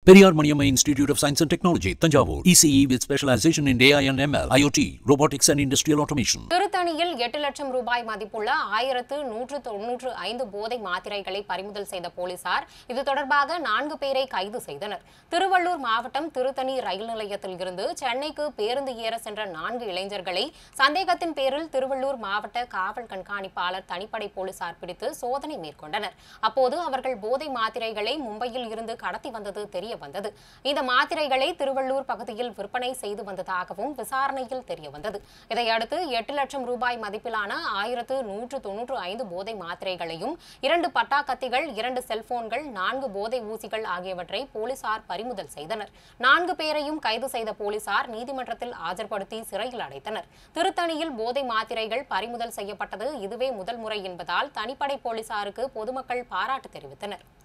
Periyar Maniamma Institute of Science and Technology, Tanjavur. ECE with specialization in AI and ML, IoT, robotics and industrial automation. திருத்தணியில் எட்டு லட்சம் ரூபாய் மதிப்புள்ள ஆயிரத்து நூற்று தொன்னூற்று ஐந்து போதை மாத்திரைகளை பறிமுதல் செய்த போலீசார் இது தொடர்பாக நான்கு பேரை கைது செய்தனர் திருவள்ளூர் மாவட்டம் திருத்தணி ரயில் நிலையத்தில் இருந்து சென்னைக்கு பேருந்து ஏற சென்ற நான்கு இளைஞர்களை சந்தேகத்தின் பேரில் திருவள்ளூர் மாவட்ட காவல் கண்காணிப்பாளர் தனிப்படை போலீசார் பிடித்து சோதனை மேற்கொண்டனர் அப்போது அவர்கள் போதை மாத்திரைகளை மும்பையில் இருந்து கடத்தி வந்தது தெரிய வந்தது இந்த மாத்திரைகளை திருவள்ளூர் பகுதியில் விற்பனை செய்து வந்ததாகவும் விசாரணையில் தெரிய வந்தது இதையடுத்து எட்டு லட்சம் ரூபாய் மதிப்பிலான ஆயிரத்து நூற்று தொன்னூற்று ஐந்து போதை மாத்திரைகளையும் இரண்டு பட்டா கத்திகள் இரண்டு செல்போன்கள் நான்கு போதை ஊசிகள் ஆகியவற்றை போலீசார் பறிமுதல் செய்தனர் நான்கு பேரையும் கைது செய்த போலீசார் நீதிமன்றத்தில் ஆஜர்படுத்தி சிறையில் அடைத்தனர் திருத்தணியில் போதை மாத்திரைகள் பறிமுதல் செய்யப்பட்டது இதுவே முதல் முறை என்பதால் தனிப்படை போலீசாருக்கு பொதுமக்கள் பாராட்டு தெரிவித்தனர்